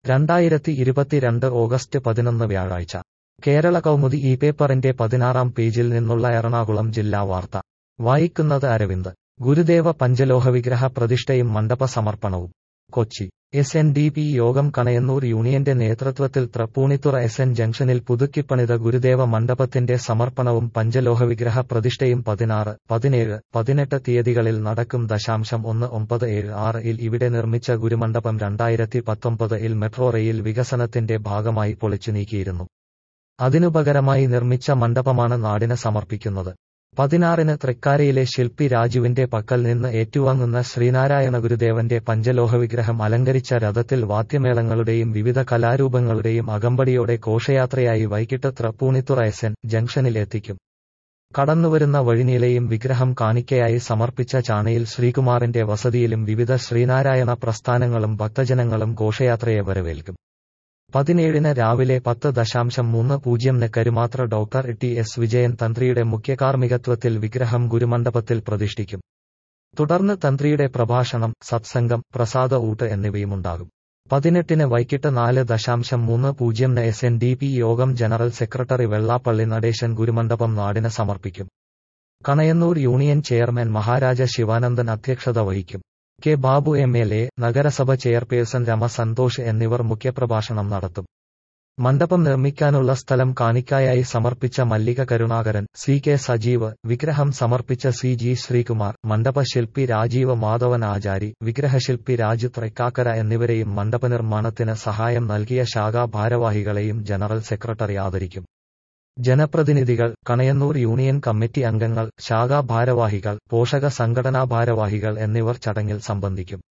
രണ്ടായിരത്തി ഇരുപത്തിരണ്ട് ഓഗസ്റ്റ് പതിനൊന്ന് വ്യാഴാഴ്ച കേരള കൗമുദി ഈ പേപ്പറിന്റെ പതിനാറാം പേജിൽ നിന്നുള്ള എറണാകുളം ജില്ലാ വാർത്ത വായിക്കുന്നത് അരവിന്ദ് ഗുരുദേവ പഞ്ചലോഹ വിഗ്രഹ പ്രതിഷ്ഠയും മണ്ഡപ സമർപ്പണവും Kochi S N D P യോഗം കണയന്നൂർ യൂണിയന്റെ നേതൃത്വത്തിൽ തൃപ്പൂണിത്തുറ എസ് എൻ ജംഗ്ഷനിൽ പുതുക്കിപ്പണിത ഗുരുദേവ മണ്ഡപത്തിന്റെ സമർപ്പണവും പഞ്ചലോഹ വിഗ്രഹ പ്രതിഷ്ഠയും പതിനാറ് പതിനേഴ് പതിനെട്ട് തീയതികളിൽ നടക്കും ദശാംശം ഒന്ന് ഒമ്പത് ഏഴ് ആറ് ഇൽ ഇവിടെ നിർമ്മിച്ച ഗുരുമണ്ഡപം രണ്ടായിരത്തി പത്തൊമ്പത് ഇൽ മെട്രോ റെയിൽ വികസനത്തിന്റെ ഭാഗമായി പൊളിച്ചു നീക്കിയിരുന്നു അതിനുപകരമായി നിർമ്മിച്ച മണ്ഡപമാണ് നാടിന് സമർപ്പിക്കുന്നത് പതിനാറിന് തൃക്കാരയിലെ ശില്പി രാജുവിന്റെ പക്കൽ നിന്ന് ഏറ്റുവാങ്ങുന്ന ശ്രീനാരായണ ഗുരുദേവന്റെ പഞ്ചലോഹ വിഗ്രഹം അലങ്കരിച്ച രഥത്തിൽ വാദ്യമേളങ്ങളുടെയും വിവിധ കലാരൂപങ്ങളുടെയും അകമ്പടിയോടെ ഘോഷയാത്രയായി വൈകിട്ട് തൃപ്പൂണിത്തുറ എസ് എൻ ജംഗ്ഷനിൽ എത്തിക്കും കടന്നുവരുന്ന വഴിനീളയും വിഗ്രഹം കാണിക്കയായി സമർപ്പിച്ച ചാണയിൽ ശ്രീകുമാറിന്റെ വസതിയിലും വിവിധ ശ്രീനാരായണ പ്രസ്ഥാനങ്ങളും ഭക്തജനങ്ങളും ഘോഷയാത്രയെ വരവേൽക്കും പതിനേഴിന് രാവിലെ പത്ത് ദശാംശം മൂന്ന് പൂജ്യംന് Karumathra doctor T S Vijayan തന്ത്രിയുടെ മുഖ്യകാർമ്മികത്വത്തിൽ വിഗ്രഹം ഗുരുമണ്ഡപത്തിൽ പ്രതിഷ്ഠിക്കും തുടർന്ന് തന്ത്രിയുടെ പ്രഭാഷണം സത്സംഗം പ്രസാദ ഊട്ട് എന്നിവയുമുണ്ടാകും പതിനെട്ടിന് വൈകിട്ട് നാല് ദശാംശം മൂന്ന് പൂജ്യംന് എസ് എൻ ഡി പി യോഗം ജനറൽ സെക്രട്ടറി വെള്ളാപ്പള്ളി നടേശൻ ഗുരുമണ്ഡപം നാടിന് സമർപ്പിക്കും കണയന്നൂർ യൂണിയൻ ചെയർമാൻ മഹാരാജ ശിവാനന്ദൻ അധ്യക്ഷത വഹിക്കും K Babu M L A നഗരസഭ ചെയർപേഴ്സൺ രമ സന്തോഷ് എന്നിവർ മുഖ്യപ്രഭാഷണം നടത്തും മണ്ഡപം നിർമ്മിക്കാനുള്ള സ്ഥലം കാണിക്കായായി സമർപ്പിച്ച മല്ലിക കരുണാകരൻ സി കെ സജീവ് വിഗ്രഹം സമർപ്പിച്ച സി ജി ശ്രീകുമാർ മണ്ഡപശില്പി രാജീവ് മാധവൻ ആചാരി വിഗ്രഹശില്പി രാജു ത്രൈക്കാക്കര എന്നിവരെയും മണ്ഡപനിർമ്മാണത്തിന് സഹായം നൽകിയ ശാഖാ ഭാരവാഹികളെയും ജനറൽ സെക്രട്ടറി ആദരിക്കും ജനപ്രതിനിധികൾ കണയന്നൂർ യൂണിയൻ കമ്മിറ്റി അംഗങ്ങൾ ശാഖാ ഭാരവാഹികൾ പോഷക സംഘടനാ ഭാരവാഹികൾ എന്നിവർ ചടങ്ങിൽ സംബന്ധിക്കും